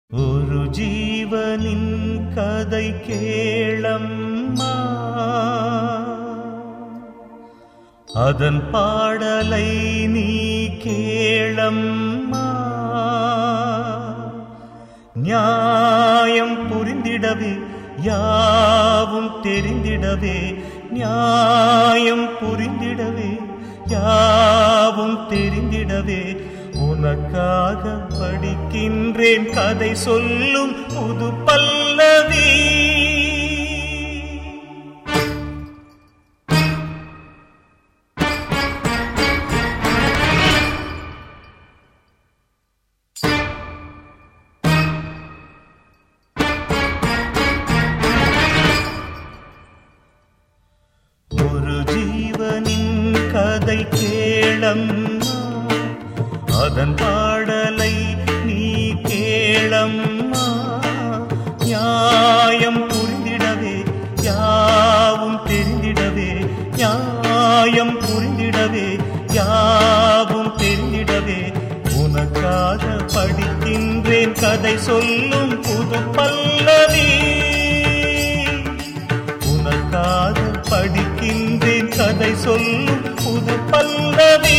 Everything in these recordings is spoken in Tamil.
ஒரு ஜீவனின் கதை கேளம்மா அதன் பாடலை நீ கேளம்மா நியாயம் புரிந்திடவே யாவும் தெரிந்திடவே நியாயம் புரிந்திடவே யாவும் தெரிந்திடவே உனக்காக படிக்கின்றேன் கதை சொல்லும் புது பல்லவி ஒரு ஜீவனின் கதை கேளம்மா அதன் பாடலை நீ கேளம்மா நியாயம் புரிந்திடவே யாவும் தெரிந்திடவே நியாயம் புரிந்திடவே யாவும் தெரிந்திடவே உனக்காக படிக்கின்றேன் கதை சொல்லும் புது பல்லவி உனக்காக படிக்கின்றேன் கதை சொல்லும் புது பல்லவி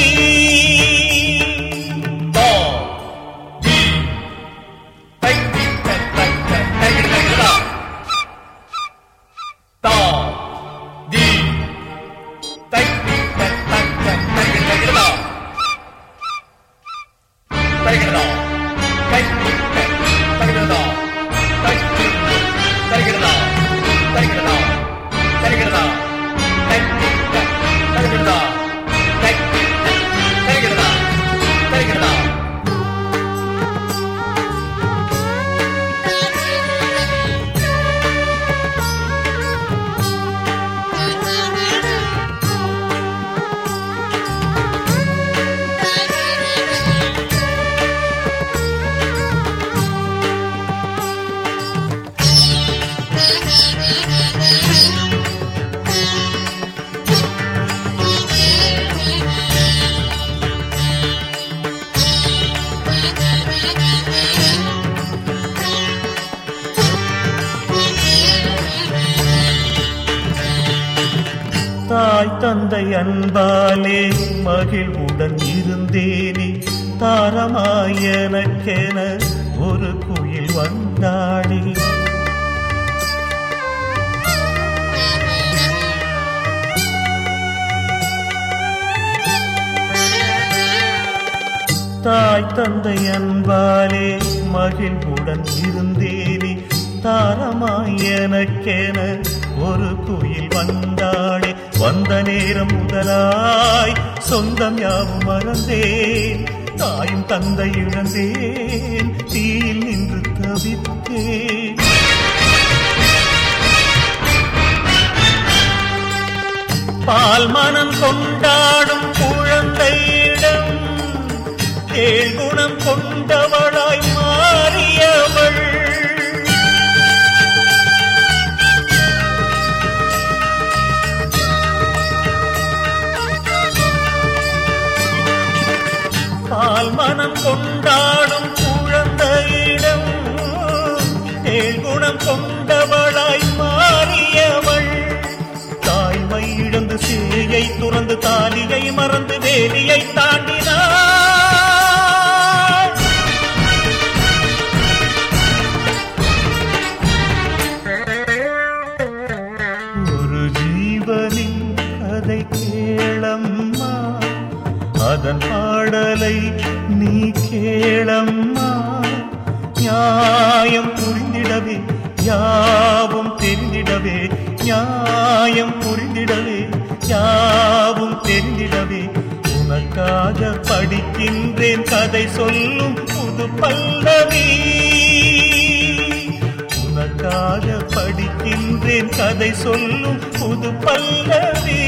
தாய் தந்தை அன்பாலே மகிழ்வுடன் இருந்தேனே தாரமாய் எனக்கென ஒரு குயில் வந்தாளே தாய் தந்தை அன்பாலே மகிழ்வுடன் இருந்தேனே தாரமாய் எனக்கென ஒரு குயில் வந்தாளே வந்த நேரம் முதலாய் சொந்தம் யாவும் மறந்தேன் தாயும் தந்தை இழந்தேன் தீயில் நின்று தவித்தேன் பால் மனம் கொண்டாடும் குழந்தையிடம் கேள்குணம் கொண்டவளாய் மாறியவள் பால் மனம் கொண்டாடும் குழந்தையிடம் கேள்குணம் கொண்டவளாய் மாறியவள் தாய்மை இழந்து சேயை துறந்து தாலியை மறந்து வேலியை தாண்டினாள் ஒரு ஜீவனின் கதை கேளம்மா அதன் பாடலை நீ கேளம்மா நியாயம் புரிந்திடவே யாவும் தெரிந்திடவே நியாயம் புரிந்திடவே யாவும் தெரிந்திடவே உனக்காக படிக்கின்றேன் கதை சொல்லும் புது பல்லவி உனக்காக படிக்கின்றேன் கதை சொல்லும் புது பல்லவி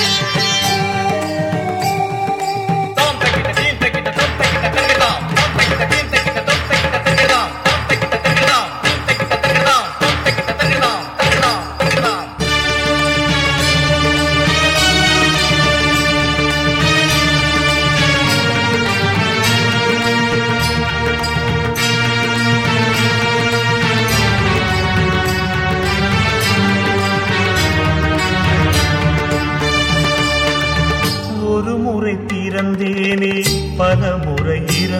Tom, take it, team, take it, Tom, take it, take it, Tom, Tom, take it,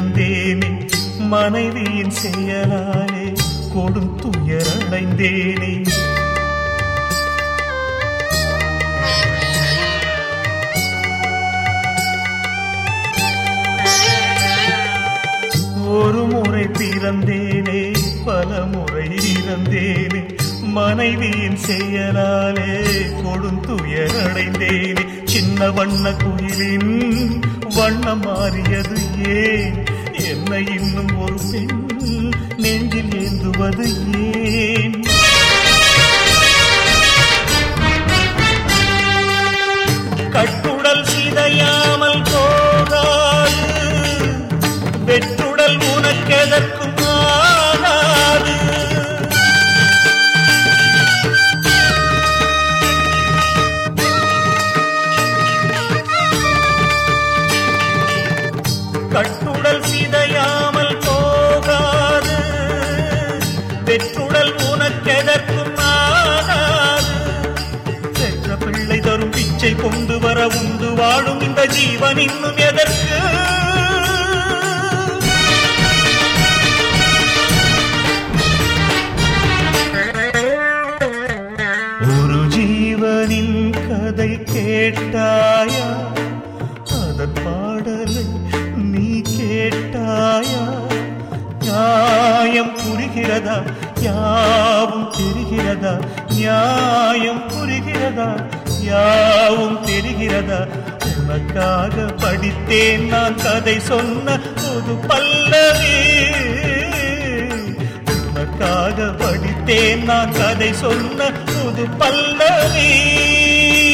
பிறந்தேனே மனைவியின் செயலாலே கொடும் துயரடைந்தேனே ஒரு முறை பிறந்தேனே பல முறை இறந்தேனே மனைவியின் செயலாலே கொடுந்துயரடைந்தேனே சின்ன வண்ண குயிலின் வண்ணம் மாறியது ஏன் என்னை இன்னும் ஒரு பெண் நெஞ்சில் ஏந்துவது ஏன் கட்டுடல் சிதையாமல் போகாது வெற்றுடல் உனக்கெதற்கும் ஆகாது கட்டுடல் சிதையாமல் போகாது வெற்றுடல் உனக்கெதற்கும் ஆகாது பெற்ற பிள்ளை தரும் பிச்சை கொண்டு வர உண்டு வாழும் இந்த ஜீவன் இன்னும் எதற்கு ஒரு ஜீவனின் கதை கேட்டாயா அதன் பாடலை நீ கேட்டாயா நியாயம் புரிகிறதா யாவும் தெரிகிறதா நியாயம் புரிகிறதா யாவும் தெரிகிறதா உனக்காக படித்தேன் நான் கதை சொன்ன புது பல்லவி உனக்காக படித்தேன் நான் கதை சொன்ன புது பல்லவி